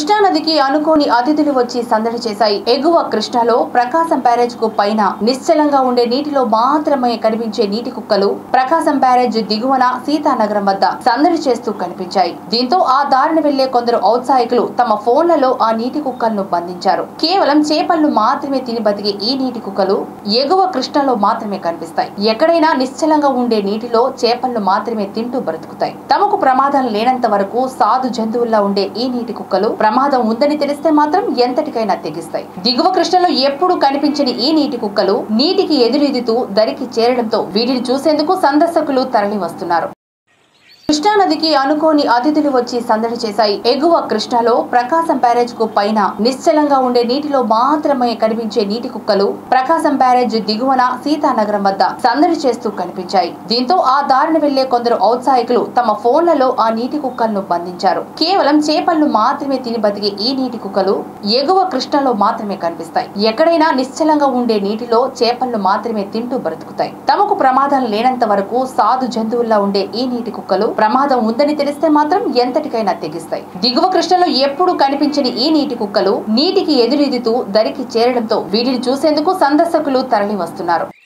కృష్ణానదికి అనుకోని అతిథులు వచ్చి సందడి చేశాయి ఎగువ కృష్ణలో ప్రకాశం బ్యారేజ్ కు పైన నిశ్చలంగా ఉండే నీటిలో మాత్రమే కనిపించే నీటి కుక్కలు ప్రకాశం బ్యారేజ్ దిగువన సీతానగరం వద్ద సందడి చేస్తూ కనిపించాయి దీంతో ఆ దారిన వెళ్లే కొందరు ఔత్సాహికులు తమ ఫోన్లలో ఆ నీటి కుక్కలను బంధించారు కేవలం చేపలను మాత్రమే తిని బతికే ఈ నీటి కుక్కలు ఎగువ కృష్ణలో మాత్రమే కనిపిస్తాయి ఎక్కడైనా నిశ్చలంగా ఉండే నీటిలో చేపలను మాత్రమే తింటూ బ్రతుకుతాయి తమకు ప్రమాదం లేనంత వరకు సాధు జంతువుల్లా ఉండే ఈ నీటి కుక్కలు ప్రమాదం ఉందని తెలిస్తే మాత్రం ఎంతటికైనా తెగిస్తాయి దిగువ కృష్ణలో ఎప్పుడు కనిపించని ఈ నీటి కుక్కలు నీటికి ఎదురెదుతూ దరికి చేరడంతో వీటిని చూసేందుకు సందర్శకులు తరలి వస్తున్నారు కృష్ణానదికి అనుకోని అతిథులు వచ్చి సందడి చేశాయి ఎగువ కృష్ణలో ప్రకాశం బ్యారేజ్ కు పైన నిశ్చలంగా ఉండే నీటిలో మాత్రమే కనిపించే నీటి కుక్కలు ప్రకాశం బ్యారేజ్ దిగువన సీతానగరం వద్ద సందడి చేస్తూ కనిపించాయి దీంతో ఆ దారిన వెళ్లే కొందరు ఔత్సాహికులు తమ ఫోన్లలో ఆ నీటి కుక్కలను బంధించారు కేవలం చేపలను మాత్రమే తిని బతికే ఈ నీటి కుక్కలు ఎగువ కృష్ణలో మాత్రమే కనిపిస్తాయి ఎక్కడైనా నిశ్చలంగా ఉండే నీటిలో చేపలను మాత్రమే తింటూ బ్రతుకుతాయి తమకు ప్రమాదం లేనంత వరకు సాధు జంతువుల్లా ఉండే ఈ నీటి కుక్కలు ప్రమాదం ఉందని తెలిస్తే మాత్రం ఎంతటికైనా తెగిస్తాయి దిగువ కృష్ణలో ఎప్పుడు కనిపించని ఈ నీటి కుక్కలు నీటికి ఎదురెదుతూ దరికి చేరడంతో వీటిని చూసేందుకు సందర్శకులు తరలి వస్తున్నారు